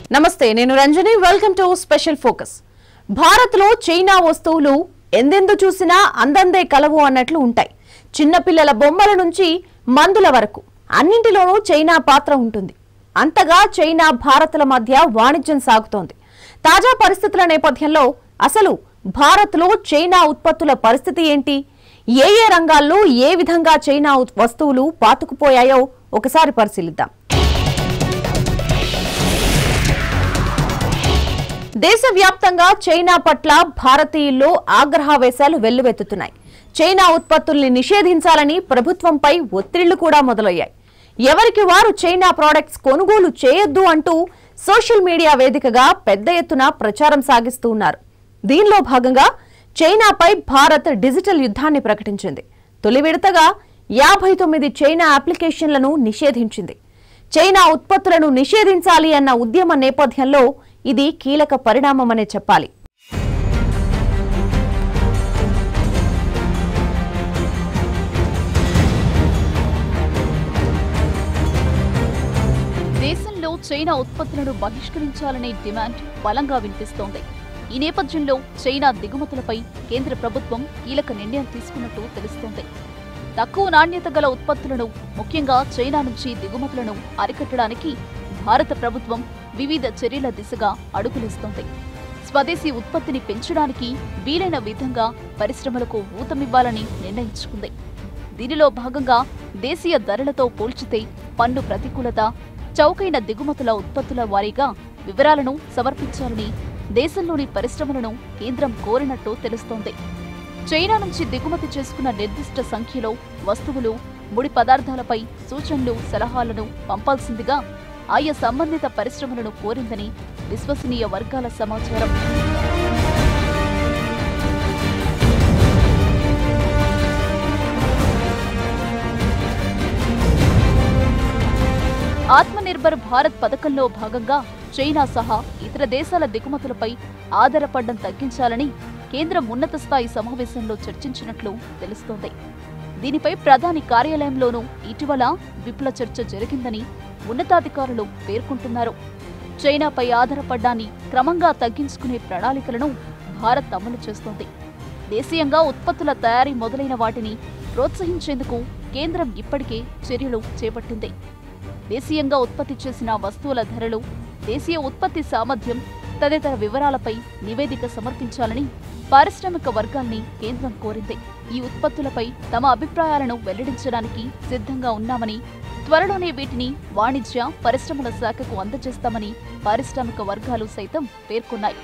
నమస్తే నేను Ranjani welcome to special focus భారత్లో చైనా వస్తువులు ఎందెందు చూసినా అందందే కలవు అన్నట్లు ఉంటాయి చిన్నపిల్లల బొమ్మల నుంచి మందుల వరకు అన్నింటిలోనూ చైనా పాత్ర ఉంటుంది అంతగా చైనా భారత్ల మధ్య వాణిజ్యం సాగుతోంది తాజా పరిస్థితుల నేపథ్యంలో అసలు భారత్లో చైనా ఉత్పత్తుల పరిస్థితి ఏంటి ఏ ఏ రంగాల్లో ఏ విధంగా చైనా ఉత్- వస్తువులు పాతుకుపోయాయో ఒకసారి పరిశీలిద్దాం దేశవ్యాప్తంగా చైనా పట్ల భారతీయుల్లో ఆగ్రహావేశాలు వెల్లువెత్తుతున్నాయి చైనా ఉత్పత్తుల్ని నిషేధించాలని ప్రభుత్వంపై ఒత్తిళ్లు కూడా మొదలయ్యాయి ఎవరికి వారు చైనా ప్రోడక్ట్స్ కొనుగోలు చేయొద్దు అంటూ సోషల్ మీడియా వేదికగా పెద్ద ఎత్తున ప్రచారం సాగిస్తూ ఉన్నారు దీనిలో భాగంగా చైనాపై భారత్ డిజిటల్ యుద్ధాన్ని ప్రకటించింది తొలి విడతగా యాభై తొమ్మిది చైనా అప్లికేషన్లను నిషేధించింది చైనా ఉత్పత్తులను నిషేధించాలి అన్న ఉద్యమ నేపథ్యంలో ఇది కీలక పరిణామమనే చెప్పాలి దేశంలో చైనా ఉత్పత్తులను బహిష్కరించాలనే డిమాండ్ బలంగా వినిపిస్తోంది ఈ నేపథ్యంలో చైనా దిగుమతులపై కేంద్ర ప్రభుత్వం కీలక నిర్ణయం తీసుకున్నట్టు తెలుస్తోంది తక్కువ నాణ్యత గల ఉత్పత్తులను ముఖ్యంగా చైనా నుంచి దిగుమతులను అరికట్టడానికి భారత ప్రభుత్వం వివిధ చర్యల దిశగా అడుగులేస్తోంది స్వదేశీ ఉత్పత్తిని పెంచడానికి వీలైన విధంగా పరిశ్రమలకు ఊతమివ్వాలని నిర్ణయించుకుంది దీనిలో భాగంగా దేశీయ ధరలతో పోల్చితే పన్ను ప్రతికూలత చౌకైన దిగుమతుల ఉత్పత్తుల వారీగా వివరాలను సమర్పించాలని దేశంలోని పరిశ్రమలను కేంద్రం కోరినట్టు తెలుస్తోంది చైనా నుంచి దిగుమతి చేసుకున్న నిర్దిష్ట సంఖ్యలో వస్తువులు ముడి పదార్థాలపై సూచనలు సలహాలను పంపాల్సిందిగా ఆయా సంబంధిత పరిశ్రమలను కోరిందని విశ్వసనీయ వర్గాల సమాచారం ఆత్మనిర్భర్ భారత్ పథకంలో భాగంగా చైనా సహా ఇతర దేశాల దిగుమతులపై ఆధారపడడం తగ్గించాలని కేంద్రం ఉన్నత స్థాయి సమావేశంలో చర్చించినట్లు తెలుస్తోంది దీనిపై ప్రధాని కార్యాలయంలోనూ ఇటీవల విపుల చర్చ జరిగిందని ఉన్నతాధికారులు పేర్కొంటున్నారు చైనాపై ఆధారపడ్డాన్ని క్రమంగా తగ్గించుకునే ప్రణాళికలను భారత్ అమలు చేస్తోంది దేశీయంగా ఉత్పత్తుల తయారీ మొదలైన వాటిని ప్రోత్సహించేందుకు కేంద్రం ఇప్పటికే చర్యలు చేపట్టింది దేశీయంగా ఉత్పత్తి చేసిన వస్తువుల ధరలు దేశీయ ఉత్పత్తి సామర్థ్యం తదితర వివరాలపై నివేదిక సమర్పించాలని పారిశ్రామిక వర్గాల్ని కేంద్రం కోరింది ఈ ఉత్పత్తులపై తమ అభిప్రాయాలను వెల్లడించడానికి సిద్ధంగా ఉన్నామని త్వరలోనే వీటిని వాణిజ్య పరిశ్రమల శాఖకు అందజేస్తామని పారిశ్రామిక వర్గాలు సైతం పేర్కొన్నాయి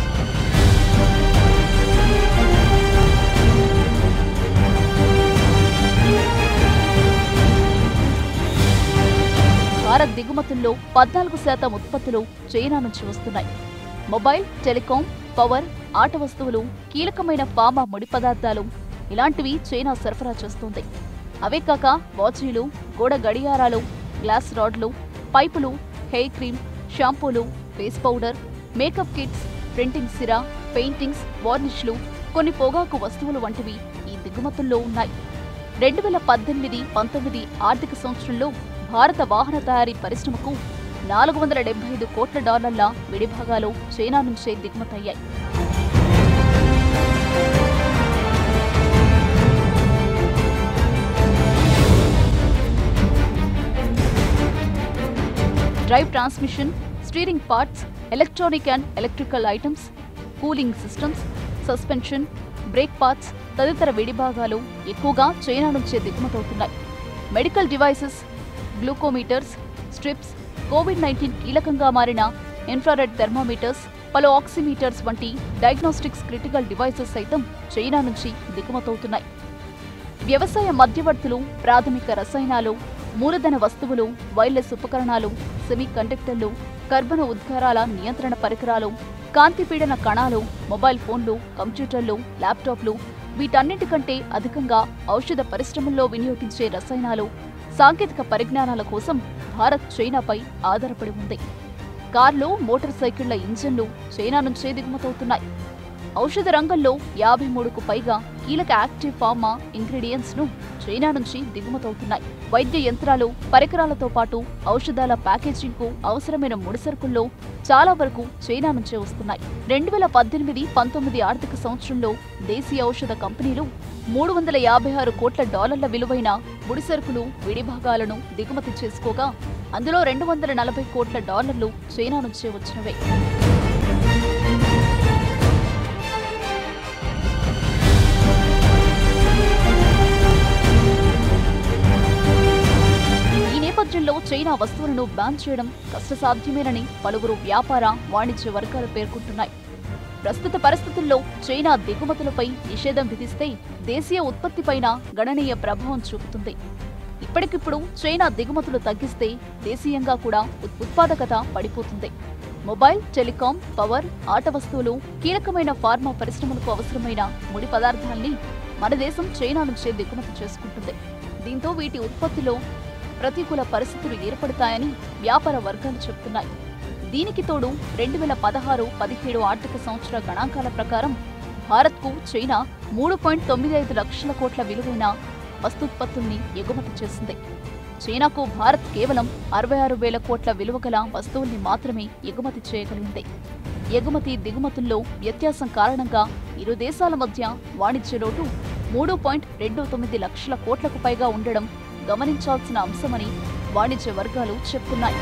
భారత్ దిగుమతుల్లో పద్నాలుగు శాతం ఉత్పత్తులు చైనా నుంచి వస్తున్నాయి మొబైల్ టెలికాం పవర్ ఆట వస్తువులు కీలకమైన ఫామా ముడి పదార్థాలు ఇలాంటివి చైనా సరఫరా చేస్తుంది అవే కాక వాచీలు గోడ గడియారాలు గ్లాస్ రాడ్లు పైపులు హెయిర్ క్రీమ్ షాంపూలు face powder makeup kits printing సిరా పెయింటింగ్స్ వార్నిష్లు కొన్ని పొగాకు వస్తువులు వంటివి ఈ దిగుమతుల్లో ఉన్నాయి రెండు వేల పద్దెనిమిది పంతొమ్మిది ఆర్థిక సంవత్సరంలో భారత వాహన తయారీ పరిశ్రమకు నాలుగు వందల డెబ్బై ఐదు కోట్ల డాలర్ల విడిభాగాలు చైనా నుంచే దిగుమతయ్యాయి drive transmission steering parts electronic and electrical items cooling systems suspension brake parts తదితర విడిభాగాలు ఎక్కువగా చైనా నుంచే దిగుమతవుతున్నాయి medical devices glucometers strips covid nineteen కీలకంగా మారిన ఇన్ఫ్రారెడ్ థెర్మోమీటర్స్ పలు ఆక్సిమీటర్స్ వంటి డయాగ్నోస్టిక్స్ క్రిటికల్ డివైసెస్ సైతం చైనా నుంచి దిగుమతవుతున్నాయి వ్యవసాయ మధ్యవర్తులు ప్రాథమిక రసాయనాలు మూలధన వస్తువులు వైర్లెస్ ఉపకరణాలు సెమీ కండక్టర్లు కర్బన ఉద్గారాల నియంత్రణ పరికరాలు కాంతిపీడన కణాలు మొబైల్ ఫోన్లు కంప్యూటర్లు ల్యాప్టాప్లు వీటన్నింటికంటే అధికంగా ఔషధ పరిశ్రమల్లో వినియోగించే రసాయనాలు సాంకేతిక పరిజ్ఞానాల కోసం భారత్ చైనాపై ఆధారపడి ఉంది కార్లు మోటార్ సైకిళ్ల ఇంజన్లు చైనా నుంచే దిగుమతవుతున్నాయి ఔషధ రంగంలో యాభై మూడుకు పైగా కీలక యాక్టివ్ ఫార్మా ఇంగ్రీడియంట్స్ ను చైనా నుంచి దిగుమతవుతున్నాయి వైద్య యంత్రాలు పరికరాలతో పాటు ఔషధాల ప్యాకేజింగ్ కు అవసరమైన ముడిసరుకుల్లో చాలా వరకు చైనా నుంచే వస్తున్నాయి రెండు వేల పద్దెనిమిది పంతొమ్మిది ఆర్థిక సంవత్సరంలో దేశీయ ఔషధ కంపెనీలు మూడు వందల యాభై ఆరు కోట్ల డాలర్ల విలువైన ముడిసరుకులు విడిభాగాలను దిగుమతి చేసుకోగా అందులో రెండు వందల నలభై కోట్ల డాలర్లు చైనా నుంచే వచ్చినవే ఈ నేపథ్యంలో చైనా వస్తువులను బ్యాన్ చేయడం కష్టసాధ్యమేనని పలువురు వ్యాపార వాణిజ్య వర్గాలు పేర్కొంటున్నాయి ప్రస్తుత పరిస్థితుల్లో చైనా దిగుమతులపై నిషేధం విధిస్తే దేశీయ ఉత్పత్తిపైన గణనీయ ప్రభావం చూపుతుంది ఇప్పటికిప్పుడు చైనా దిగుమతులు తగ్గిస్తే దేశీయంగా కూడా ఉత్- ఉత్పాదకత పడిపోతుంది మొబైల్ టెలికాం పవర్ ఆట వస్తువులు కీలకమైన ఫార్మా పరిశ్రమలకు అవసరమైన ముడి పదార్థాల్ని మన దేశం చైనా నుంచే దిగుమతి చేసుకుంటుంది దీంతో వీటి ఉత్పత్తిలో ప్రతికూల పరిస్థితులు ఏర్పడతాయని వ్యాపార వర్గాలు చెబుతున్నాయి దీనికి తోడు రెండు వేల పదహారు పదిహేడు ఆర్థిక సంవత్సర గణాంకాల ప్రకారం భారత్కు చైనా మూడు పాయింట్ తొమ్మిది ఐదు లక్షల కోట్ల విలువైన వస్తూత్పత్తుల్ని ఎగుమతి చేసింది చైనాకు భారత్ కేవలం అరవై ఆరు వేల కోట్ల విలువ గల వస్తువుల్ని మాత్రమే ఎగుమతి చేయగలిగింది ఎగుమతి దిగుమతుల్లో వ్యత్యాసం కారణంగా ఇరు దేశాల మధ్య వాణిజ్య లోటు మూడు పాయింట్ రెండు తొమ్మిది లక్షల కోట్లకు పైగా ఉండడం గమనించాల్సిన అంశమని వాణిజ్య వర్గాలు చెప్తున్నాయి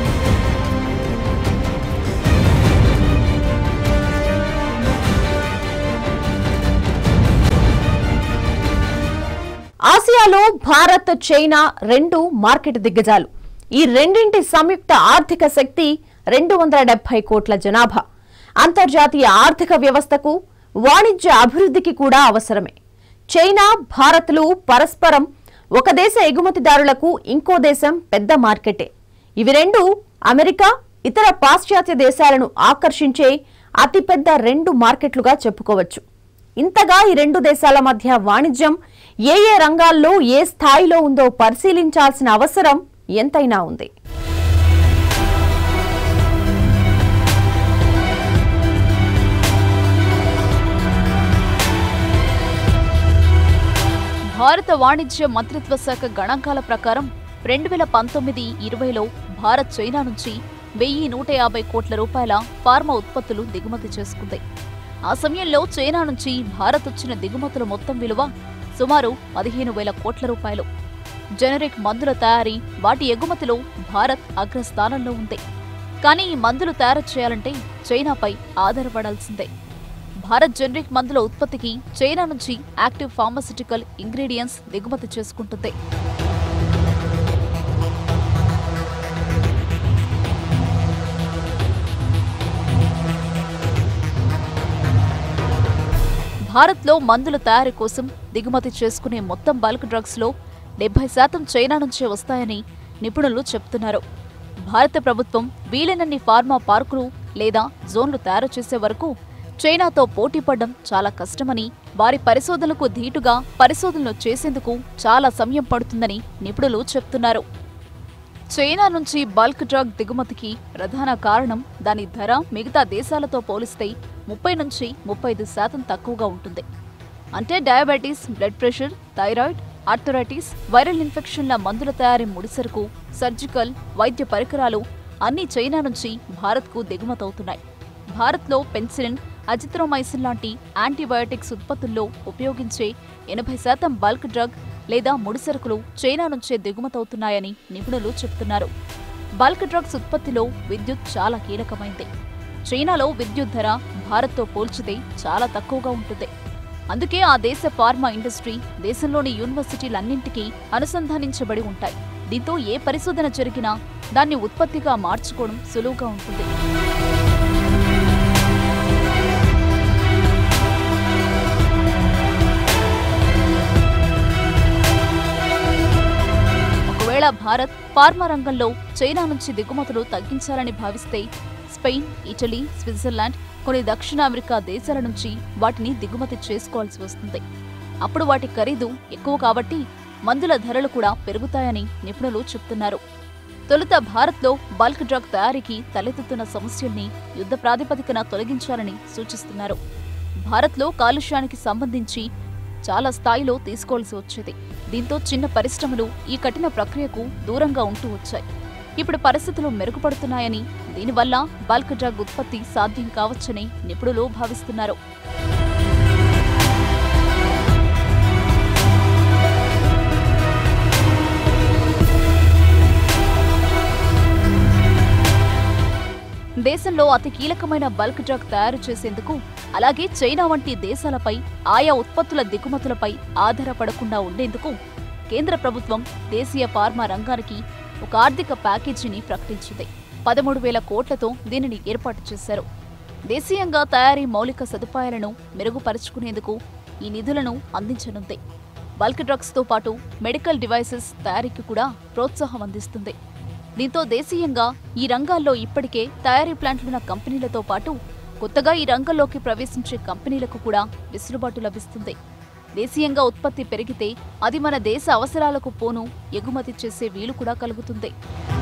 ఆసియాలో భారత్ చైనా రెండు మార్కెట్ దిగ్గజాలు ఈ రెండింటి సంయుక్త ఆర్థిక శక్తి రెండు వందల డెబ్బై కోట్ల జనాభా అంతర్జాతీయ ఆర్థిక వ్యవస్థకు వాణిజ్య అభివృద్ధికి కూడా అవసరమే చైనా భారత్లు పరస్పరం ఒక దేశ ఎగుమతిదారులకు ఇంకో దేశం పెద్ద మార్కెటే ఇవి రెండు అమెరికా ఇతర పాశ్చాత్య దేశాలను ఆకర్షించే అతిపెద్ద రెండు మార్కెట్లుగా చెప్పుకోవచ్చు ఇంతగా ఈ రెండు దేశాల మధ్య వాణిజ్యం ఏ ఏ రంగాల్లో ఏ స్థాయిలో ఉందో పరిశీలించాల్సిన అవసరం ఎంతైనా ఉంది భారత వాణిజ్య మంత్రిత్వ శాఖ గణాంకాల ప్రకారం రెండు వేల పంతొమ్మిది ఇరవైలో భారత్ చైనా నుంచి వెయ్యి నూట యాభై కోట్ల రూపాయల ఫార్మా ఉత్పత్తులు దిగుమతి చేసుకుంది ఆ సమయంలో చైనా నుంచి భారత్ వచ్చిన దిగుమతుల మొత్తం విలువ సుమారు పదిహేను వేల కోట్ల రూపాయలు జనరిక్ మందుల తయారీ వాటి ఎగుమతిలో భారత్ అగ్రస్థానంలో ఉంది కానీ ఈ మందులు తయారు చేయాలంటే చైనాపై ఆధారపడాల్సిందే భారత్ జనరిక్ మందుల ఉత్పత్తికి చైనా నుంచి యాక్టివ్ ఫార్మాసిటికల్ ఇంగ్రీడియంట్స్ దిగుమతి చేసుకుంటుంది భారత్లో మందుల తయారీ కోసం దిగుమతి చేసుకునే మొత్తం బల్క్ డ్రగ్స్లో డెబ్బై శాతం చైనా నుంచే వస్తాయని నిపుణులు చెప్తున్నారు భారత ప్రభుత్వం వీలైనన్ని ఫార్మా పార్కులు లేదా జోన్లు తయారు చేసే వరకు చైనాతో పోటీ పడడం చాలా కష్టమని వారి పరిశోధనలకు ధీటుగా పరిశోధనలు చేసేందుకు చాలా సమయం పడుతుందని నిపుణులు చెప్తున్నారు చైనా నుంచి బల్క్ డ్రగ్ దిగుమతికి ప్రధాన కారణం దాని ధర మిగతా దేశాలతో పోలిస్తే ముప్పై నుంచి ముప్పై ఐదు శాతం తక్కువగా ఉంటుంది అంటే diabetes blood pressure thyroid arthritis viral ఇన్ఫెక్షన్ల మందుల తయారీ ముడిసరుకు సర్జికల్ వైద్య పరికరాలు అన్నీ చైనా నుంచి భారత్కు దిగుమతవుతున్నాయి భారత్లో పెన్సిలిన్ అజిత్రోమైసిన్ లాంటి యాంటీబయోటిక్స్ ఉత్పత్తుల్లో ఉపయోగించే ఎనభై శాతం బల్క్ డ్రగ్ లేదా ముడిసరుకులు చైనా నుంచే దిగుమతవుతున్నాయని నిపుణులు చెప్తున్నారు బల్క్ డ్రగ్స్ ఉత్పత్తిలో విద్యుత్ చాలా కీలకమైంది చైనాలో విద్యుత్ ధర భారత్తో పోల్చితే చాలా తక్కువగా ఉంటుంది అందుకే ఆ దేశ ఫార్మా ఇండస్ట్రీ దేశంలోని యూనివర్సిటీలన్నింటికీ అనుసంధానించబడి ఉంటాయి దీంతో ఏ పరిశోధన జరిగినా దాన్ని ఉత్పత్తిగా మార్చుకోవడం సులువుగా ఉంటుంది ఒకవేళ భారత్ ఫార్మా రంగంలో చైనా నుంచి దిగుమతులు తగ్గించాలని భావిస్తే స్పెయిన్ ఇటలీ స్విట్జర్లాండ్ కొన్ని దక్షిణ అమెరికా దేశాల నుంచి వాటిని దిగుమతి చేసుకోవాల్సి వస్తుంది అప్పుడు వాటి ఖరీదు ఎక్కువ కాబట్టి మందుల ధరలు కూడా పెరుగుతాయని నిపుణులు చెప్తున్నారు తొలుత భారత్లో బల్క్ డ్రగ్ తయారీకి తలెత్తుతున్న సమస్యల్ని యుద్ధ ప్రాతిపదికన తొలగించాలని సూచిస్తున్నారు భారత్లో కాలుష్యానికి సంబంధించి చాలా స్థాయిలో తీసుకోవాల్సి వచ్చేది దీంతో చిన్న పరిశ్రమలు ఈ కఠిన ప్రక్రియకు దూరంగా ఉంటూ వచ్చాయి ఇప్పుడు పరిస్థితులు మెరుగుపడుతున్నాయని దీనివల్ల బల్క్ డ్రగ్ ఉత్పత్తి సాధ్యం కావచ్చని నిపుణులు భావిస్తున్నారు దేశంలో అతి కీలకమైన బల్క్ డ్రగ్ తయారు చేసేందుకు అలాగే చైనా వంటి దేశాలపై ఆయా ఉత్పత్తుల దిగుమతులపై ఆధారపడకుండా ఉండేందుకు కేంద్ర ప్రభుత్వం దేశీయ ఫార్మా రంగానికి ఒక ఆర్థిక ప్యాకేజీని ప్రకటించింది పదమూడు వేల కోట్లతో దీనిని ఏర్పాటు చేశారు దేశీయంగా తయారీ మౌలిక సదుపాయాలను మెరుగుపరుచుకునేందుకు ఈ నిధులను అందించనుంది బల్క్ డ్రగ్స్తో పాటు మెడికల్ డివైసెస్ తయారీకి కూడా ప్రోత్సాహం అందిస్తుంది దీంతో దేశీయంగా ఈ రంగాల్లో ఇప్పటికే తయారీ ప్లాంట్లున్న కంపెనీలతో పాటు కొత్తగా ఈ రంగంలోకి ప్రవేశించే కంపెనీలకు కూడా వెసులుబాటు లభిస్తుంది దేశీయంగా ఉత్పత్తి పెరిగితే అది మన దేశ అవసరాలకు పోను ఎగుమతి చేసే వీలు కూడా కలుగుతుంది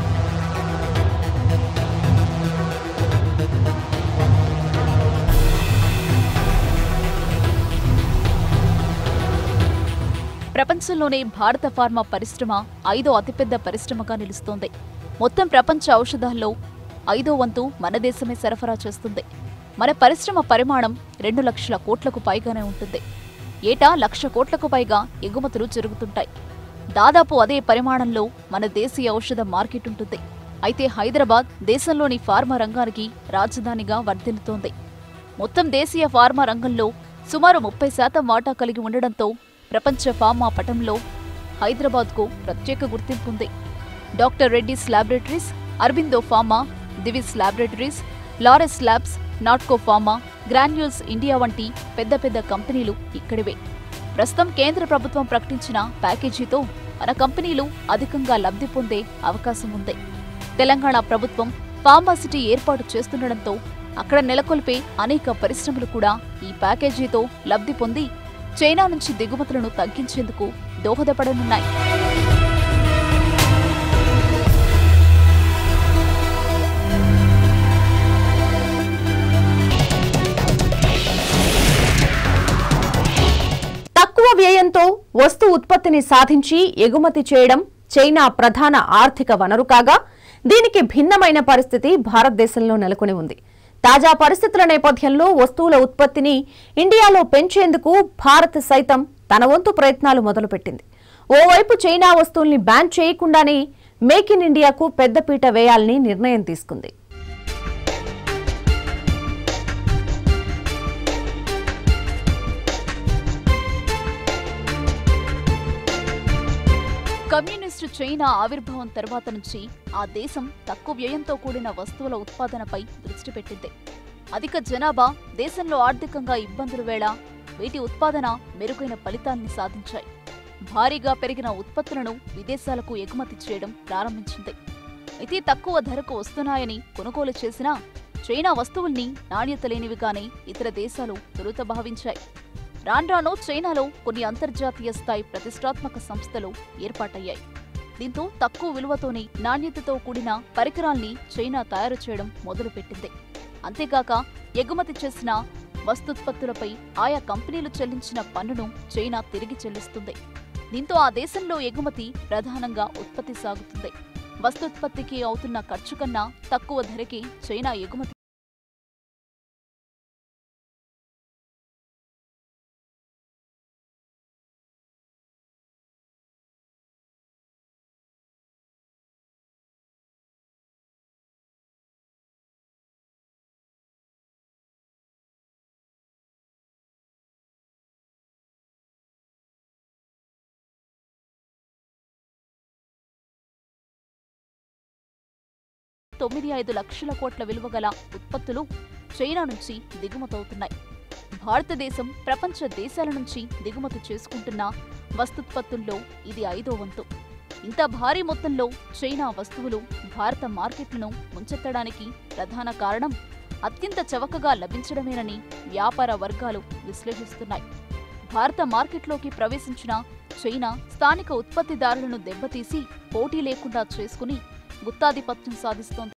ప్రపంచంలోనే భారత ఫార్మా పరిశ్రమ ఐదో అతిపెద్ద పరిశ్రమగా నిలుస్తోంది మొత్తం ప్రపంచ ఔషధాల్లో ఐదో వంతు మన దేశమే సరఫరా చేస్తుంది మన పరిశ్రమ పరిమాణం రెండు లక్షల కోట్లకు పైగానే ఉంటుంది ఏటా లక్ష కోట్లకు పైగా ఎగుమతులు జరుగుతుంటాయి దాదాపు అదే పరిమాణంలో మన దేశీయ ఔషధ మార్కెట్ ఉంటుంది అయితే హైదరాబాద్ దేశంలోని ఫార్మా రంగానికి రాజధానిగా వర్ధిల్లుతోంది మొత్తం దేశీయ ఫార్మా రంగంలో సుమారు ముప్పై శాతం వాటా కలిగి ఉండడంతో ప్రపంచ ఫార్మా పటంలో హైదరాబాద్కు ప్రత్యేక గుర్తింపు ఉంది doctor Reddy's laboratories Aurobindo pharma Divi's laboratories Laurus labs Natco pharma granules India వంటి పెద్ద పెద్ద కంపెనీలు ఇక్కడివే ప్రస్తుతం కేంద్ర ప్రభుత్వం ప్రకటించిన ప్యాకేజీతో మన కంపెనీలు అధికంగా లబ్ధి పొందే అవకాశం ఉంది తెలంగాణ ప్రభుత్వం ఫార్మాసిటీ ఏర్పాటు చేస్తుండటంతో అక్కడ నెలకొల్పే అనేక పరిశ్రమలు కూడా ఈ ప్యాకేజీతో లబ్ధి పొంది చైనా నుంచి దిగుమతులను తగ్గించేందుకు దోహదపడనున్నాయి తక్కువ వ్యయంతో వస్తు ఉత్పత్తిని సాధించి ఎగుమతి చేయడం చైనా ప్రధాన ఆర్థిక వనరు కాగా దీనికి భిన్నమైన పరిస్థితి భారతదేశంలో నెలకొని ఉంది తాజా పరిస్థితుల నేపథ్యంలో వస్తువుల ఉత్పత్తిని ఇండియాలో పెంచేందుకు భారత్ సైతం తన వంతు ప్రయత్నాలు మొదలుపెట్టింది ఓవైపు చైనా వస్తువుల్ని బ్యాన్ చేయకుండానే మేక్ ఇన్ ఇండియాకు పెద్దపీట వేయాలని నిర్ణయం తీసుకుంది కమ్యూనిస్టు చైనా ఆవిర్భావం తర్వాత నుంచి ఆ దేశం తక్కువ వ్యయంతో కూడిన వస్తువుల ఉత్పాదనపై దృష్టి పెట్టింది అధిక జనాభా దేశంలో ఆర్థికంగా ఇబ్బందుల వేళ వీటి ఉత్పాదన మెరుగైన ఫలితాల్ని సాధించాయి భారీగా పెరిగిన ఉత్పత్తులను విదేశాలకు ఎగుమతి చేయడం ప్రారంభించింది అయితే తక్కువ ధరకు వస్తున్నాయని కొనుగోలు చేసినా చైనా వస్తువుల్ని నాణ్యత లేనివిగానే ఇతర దేశాలు తొలుత భావించాయి రాన్రాను చైనాలో కొన్ని అంతర్జాతీయ స్థాయి ప్రతిష్టాత్మక సంస్థలు ఏర్పాటయ్యాయి దీంతో తక్కువ విలువతోనే నాణ్యతతో కూడిన పరికరాల్ని చైనా తయారు చేయడం మొదలుపెట్టింది అంతేకాక ఎగుమతి చేసిన వస్తుత్పత్తులపై ఆయా కంపెనీలు చెల్లించిన పన్నును చైనా తిరిగి చెల్లిస్తుంది దీంతో ఆ దేశంలో ఎగుమతి ప్రధానంగా ఉత్పత్తి సాగుతుంది వస్తుత్పత్తికి అవుతున్న ఖర్చు కన్నా తక్కువ ధరకే చైనా ఎగుమతి తొమ్మిది ఐదు లక్షల కోట్ల విలువ గల ఉత్పత్తులు చైనా నుంచి దిగుమతవుతున్నాయి భారతదేశం ప్రపంచ దేశాల నుంచి దిగుమతి చేసుకుంటున్న వస్తుత్పత్తుల్లో ఇది ఐదో వంతు ఇంత భారీ మొత్తంలో చైనా వస్తువులు భారత మార్కెట్లను ముంచెత్తడానికి ప్రధాన కారణం అత్యంత చవకగా లభించడమేనని వ్యాపార వర్గాలు విశ్లేషిస్తున్నాయి భారత మార్కెట్లోకి ప్రవేశించిన చైనా స్థానిక ఉత్పత్తిదారులను దెబ్బతీసి పోటీ లేకుండా చేసుకుని గుత్తాధిపత్యం సాధిస్తోంది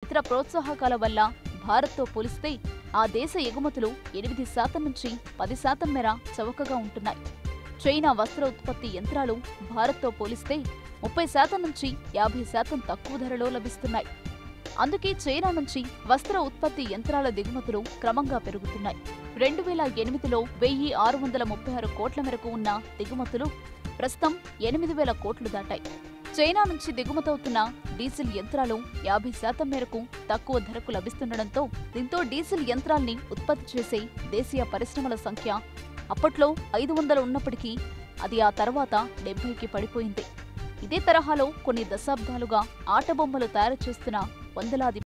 ఇతర ప్రోత్సాహకాల వల్ల భారత్తో పోలిస్తే ఆ దేశ ఎగుమతులు ఎనిమిది శాతం నుంచి పది శాతం మేర చౌకగా ఉంటున్నాయి చైనా వస్త్ర ఉత్పత్తి యంత్రాలు భారత్తో పోలిస్తే ముప్పై శాతం నుంచి యాభై శాతం తక్కువ ధరలో లభిస్తున్నాయి అందుకే చైనా నుంచి వస్త్ర ఉత్పత్తి యంత్రాల దిగుమతులు క్రమంగా పెరుగుతున్నాయి రెండు వేల ఎనిమిదిలో వెయ్యి ఆరు వందల ముప్పై ఆరు కోట్ల మేరకు ఉన్న దిగుమతులు ప్రస్తుతం ఎనిమిది వేల కోట్లు దాటాయి చైనా నుంచి దిగుమతవుతున్న డీజిల్ యంత్రాలు యాభై శాతం మేరకు తక్కువ ధరకు లభిస్తుండటంతో దీంతో డీజిల్ యంత్రాల్ని ఉత్పత్తి చేసే దేశీయ పరిశ్రమల సంఖ్య అప్పట్లో ఐదు వందలు ఉన్నప్పటికీ అది ఆ తర్వాత డెబ్బైకి పడిపోయింది ఇదే తరహాలో కొన్ని దశాబ్దాలుగా ఆటబొమ్మలు తయారు చేస్తున్న వందలాది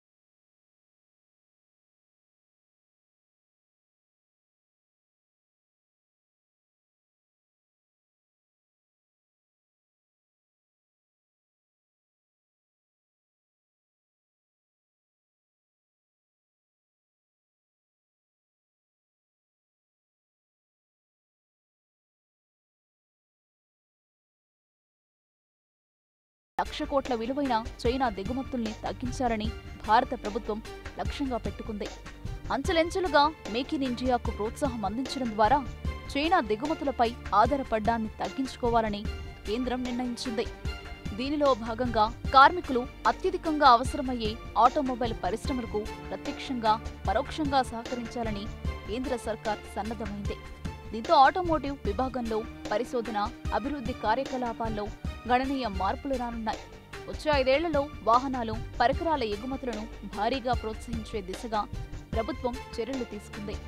లక్ష కోట్ల విలువైన చైనా దిగుమతుల్ని తగ్గించాలని భారత ప్రభుత్వం లక్ష్యంగా పెట్టుకుంది అంచెలంచెలుగా మేక్ ఇన్ ఇండియాకు ప్రోత్సాహం అందించడం ద్వారా చైనా దిగుమతులపై ఆధారపడ్డాన్ని తగ్గించుకోవాలని కేంద్రం నిర్ణయించింది దీనిలో భాగంగా కార్మికులు అత్యధికంగా అవసరమయ్యే ఆటోమొబైల్ పరిశ్రమలకు ప్రత్యక్షంగా పరోక్షంగా సహకరించాలని కేంద్ర సర్కార్ సన్నద్ధమైంది దీంతో ఆటోమోటివ్ విభాగంలో పరిశోధన అభివృద్ధి కార్యకలాపాల్లో గణనీయ మార్పులు రానున్నాయి వచ్చే ఐదేళ్లలో వాహనాలు పరికరాల ఎగుమతులను భారీగా ప్రోత్సహించే దిశగా ప్రభుత్వం చర్యలు తీసుకుంది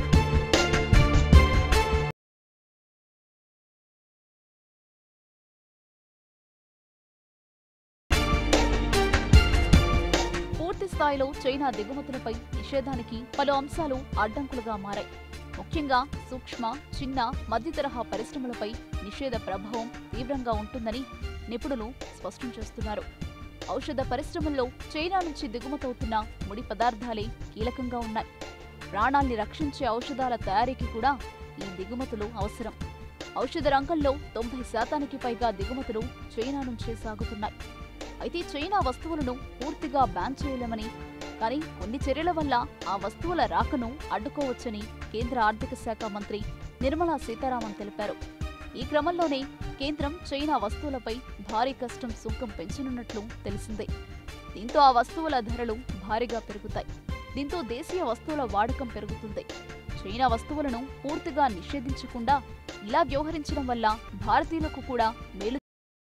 పూర్తి స్థాయిలో చైనా దిగుమతులపై నిషేధానికి పలు అంశాలు అడ్డంకులుగా మారాయి ముఖ్యంగా సూక్ష్మ చిన్న మధ్య తరహా పరిశ్రమలపై నిషేధ ప్రభావం తీవ్రంగా ఉంటుందని నిపుణులు స్పష్టం చేస్తున్నారు ఔషధ పరిశ్రమల్లో చైనా నుంచి దిగుమతవుతున్న ముడి పదార్థాలే కీలకంగా ఉన్నాయి ప్రాణాల్ని రక్షించే ఔషధాల తయారీకి కూడా ఈ దిగుమతులు అవసరం ఔషధ రంగంలో తొంభై శాతానికి పైగా దిగుమతులు చైనా నుంచే సాగుతున్నాయి అయితే చైనా వస్తువులను పూర్తిగా బ్యాన్ చేయలేమని కానీ కొన్ని చర్యల వల్ల ఆ వస్తువుల రాకను అడ్డుకోవచ్చని కేంద్ర ఆర్థిక శాఖ మంత్రి నిర్మలా సీతారామన్ తెలిపారు ఈ క్రమంలోనే కేంద్రం చైనా వస్తువులపై భారీ కష్టం సుంకం పెంచనున్నట్లు తెలిసిందే దీంతో ఆ వస్తువుల ధరలు భారీగా పెరుగుతాయి దీంతో దేశీయ వస్తువుల వాడకం పెరుగుతుంది చైనా వస్తువులను పూర్తిగా నిషేధించకుండా ఇలా వ్యవహరించడం వల్ల భారతీయులకు కూడా మేలు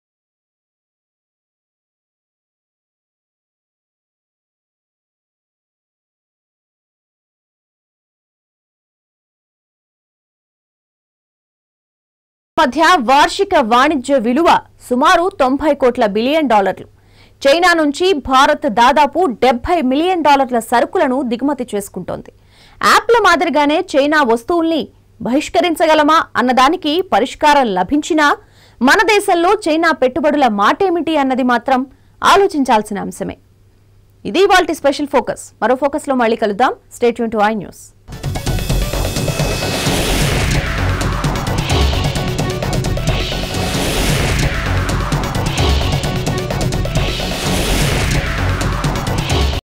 మధ్య వార్షిక వాణిజ్య విలువ సుమారు తొంభై కోట్ల బిలియన్ డాలర్లు చైనా నుంచి భారత్ దాదాపు డెబ్బై మిలియన్ డాలర్ల సరుకులను దిగుమతి చేసుకుంటోంది యాప్ల మాదిరిగానే చైనా వస్తువుల్ని బహిష్కరించగలమా అన్నదానికి పరిష్కారం లభించినా మన దేశంలో చైనా పెట్టుబడుల మాటేమిటి అన్నది మాత్రం ఆలోచించాల్సిన అంశమే ఇది వాల్టి స్పెషల్ ఫోకస్ మరో ఫోకస్లో మళ్ళీ కలుద్దాం స్టేట్ టు ఐ న్యూస్